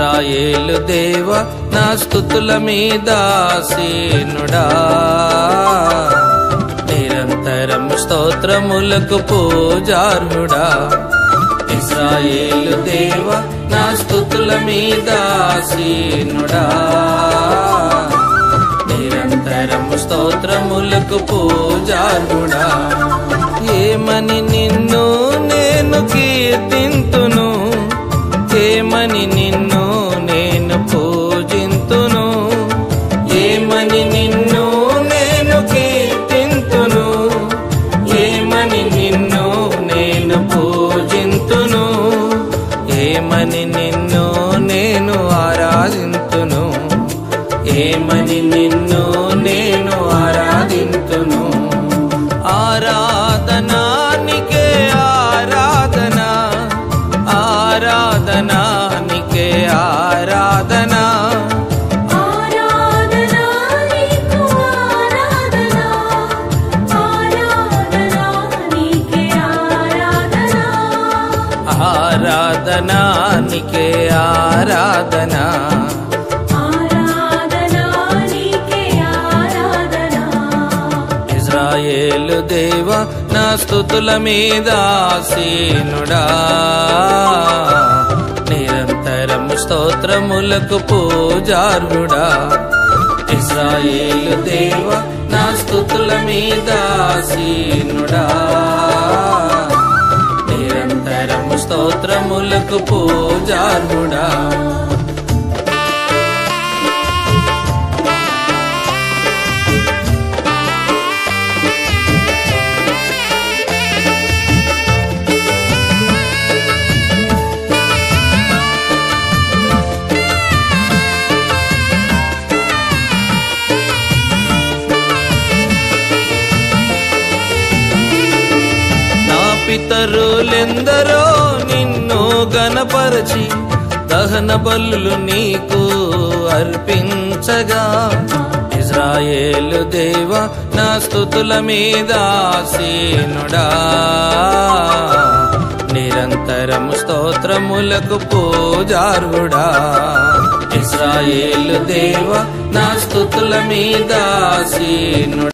ఇజ్రాయేలు దేవ నా స్థుతుల మీద సీనుడా నిరంతరం స్తోత్రములకు పూజార్హుడా ఇజ్రాయేలు దేవ నా స్థుతుల మీద సీనుడా నిరంతరం స్తోత్రములకు పూజార్హుడా ఏమని నిన్ను నేను కీర్తింతును ఏమని నిన్ను నేను పూజింతును ఏమని నిన్ను నేను కీర్తింతును ఏమని నిన్ను నేను పూజింతును ఏమని నిన్ను నేను ఆరాధింతును ఏమని నిన్ను నేను ఆరాధింతును ఆరాధనానికే ఆరాధన ఆరాధనానికే ఆరాధన ఆరాధనా నీకు ఆరాధనా ఆరాధనా నీకే ఆరాధనా ఆరాధనానికే ఆరాధన ఆరాధనా నీకే ఆరాధనా ఇజ్రాయేలు దేవ నా స్థుతుల మీద సీనుడా నిరంతరం స్తోత్రములకు పూజార్హుడా ఇజ్రాయేలు దేవ నా స్థుతుల మీద సీనుడా నిరంతరం స్తోత్రములకు పూజార్హుడా నా పితరులెందరో నిన్ను గనపరచి దహన బలులు నీకు అర్పించగా ఇజ్రాయేలు దేవ నా స్థుతుల మీద సీనుడా నిరంతరం స్తోత్రములకు పూజార్హుడా ఇజ్రాయేలు దేవ నా స్థుతుల మీద సీనుడా